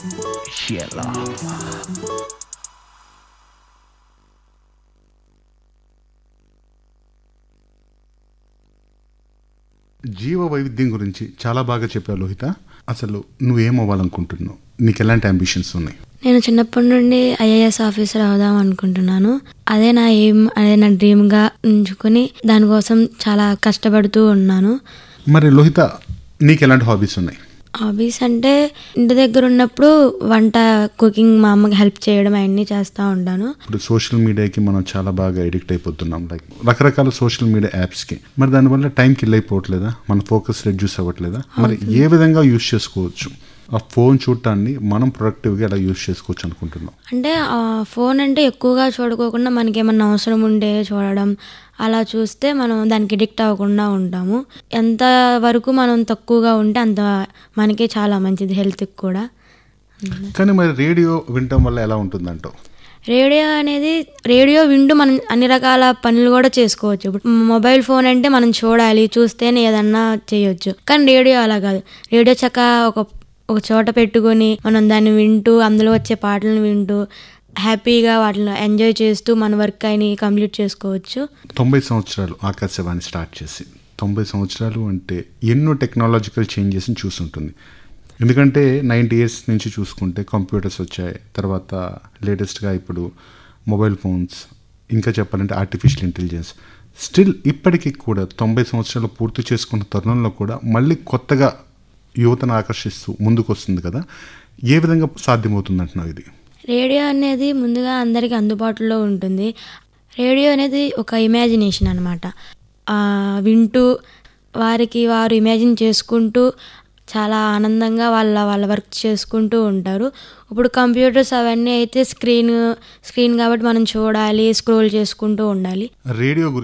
ఎలా జీవ వైవిధ్యం గురించి చాలా బాగా చెప్పావు లోహిత అసలు నువ్వేం అవ్వాలనుకుంటున్నావు నీకు ఎలాంటి అంబిషన్స్ ఉన్నాయి నేను చిన్నప్పటి నుండి ఐఏఎస్ ఆఫీసర్ అవుదాం అనుకుంటున్నాను అదే నా ఎయిమ్ అదే నా డ్రీమ్గా ఉంచుకొని దానికోసం చాలా కష్టపడుతూ ఉన్నాను మరి లోహిత నీకు ఎలాంటి హాబీస్ ఉన్నాయి హాబీస్ అంటే ఇంటి దగ్గర ఉన్నప్పుడు వంట కుకింగ్ మా అమ్మకి హెల్ప్ చేయడం అవన్నీ చేస్తూ ఉంటాను ఇప్పుడు సోషల్ మీడియాకి మనం చాలా బాగా ఎడిక్ట్ అయిపోతున్నాం లైక్ రకరకాల సోషల్ మీడియా యాప్స్కి మరి దానివల్ల టైం కిల్ అయిపోవట్లేదా మన ఫోకస్ రెడ్యూస్ అవ్వట్లేదా మరి ఏ విధంగా యూస్ చేసుకోవచ్చు ఆ ఫోన్ చూడటాన్ని మనం ప్రొడక్టివ్గా ఎలా యూస్ చేసుకోవచ్చు అనుకుంటున్నాం అంటే ఆ ఫోన్ అంటే ఎక్కువగా చూడుకోకుండా మనకి ఏమన్నా అవసరం ఉంటే చూడడం అలా చూస్తే మనం దానికి ఎడిక్ట్ అవ్వకుండా ఉంటాము ఎంత వరకు మనం తక్కువగా ఉంటే అంత మనకే చాలా మంచిది హెల్త్కి కూడా కానీ మరి రేడియో వినటం వల్ల ఎలా ఉంటుందంటావు రేడియో అనేది రేడియో వింటూ మనం అన్ని రకాల పనులు కూడా చేసుకోవచ్చు ఇప్పుడు మొబైల్ ఫోన్ అంటే మనం చూడాలి చూస్తేనే ఏదన్నా చేయొచ్చు కానీ రేడియో అలా కాదు రేడియో చక్క ఒక ఒక చోట పెట్టుకొని మనం దాన్ని వింటూ అందులో వచ్చే పాటలను వింటూ హ్యాపీగా వాటిని ఎంజాయ్ చేస్తూ మన వర్క్ అయిన కంప్లీట్ చేసుకోవచ్చు తొంభై సంవత్సరాలు ఆకాశవాణి స్టార్ట్ చేసి తొంభై సంవత్సరాలు అంటే ఎన్నో టెక్నాలజికల్ చేంజెస్ని చూసుంటుంది ఎందుకంటే నైంటీ ఇయర్స్ నుంచి చూసుకుంటే కంప్యూటర్స్ వచ్చాయి తర్వాత లేటెస్ట్గా ఇప్పుడు మొబైల్ ఫోన్స్ ఇంకా చెప్పాలంటే ఆర్టిఫిషియల్ ఇంటెలిజెన్స్ స్టిల్ ఇప్పటికీ కూడా తొంభై సంవత్సరాలు పూర్తి చేసుకున్న తరుణంలో కూడా మళ్ళీ కొత్తగా యువతను ఆకర్షిస్తూ ముందుకు వస్తుంది కదా ఏ విధంగా సాధ్యమవుతుంది అంటున్నావు ఇది రేడియో అనేది ముందుగా అందరికీ అందుబాటులో ఉంటుంది రేడియో అనేది ఒక ఇమాజినేషన్ అనమాట వింటూ వారికి వారు ఇమాజిన్ చేసుకుంటూ చాలా ఆనందంగా వాళ్ళ వాళ్ళ వర్క్ చేసుకుంటూ ఉంటారు ఇప్పుడు కంప్యూటర్స్ అవన్నీ అయితే స్క్రీన్ స్క్రీన్ కాబట్టి మనం చూడాలి స్క్రోల్ చేసుకుంటూ ఉండాలి రేడియో గురించి